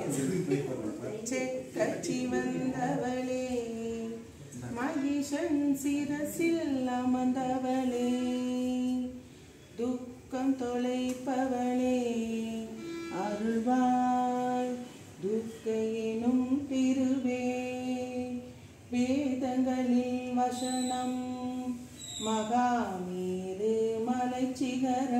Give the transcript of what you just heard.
செக்கச்சி வந்தவளே மகிஷன் சிரசில் அமர்ந்தவளே துக்கம் தொலைப்பவளே அருள்வாய் துக்க எனும் திருவே வேதங்களில் வசனம் மகாமீது மலைச்சிகரம்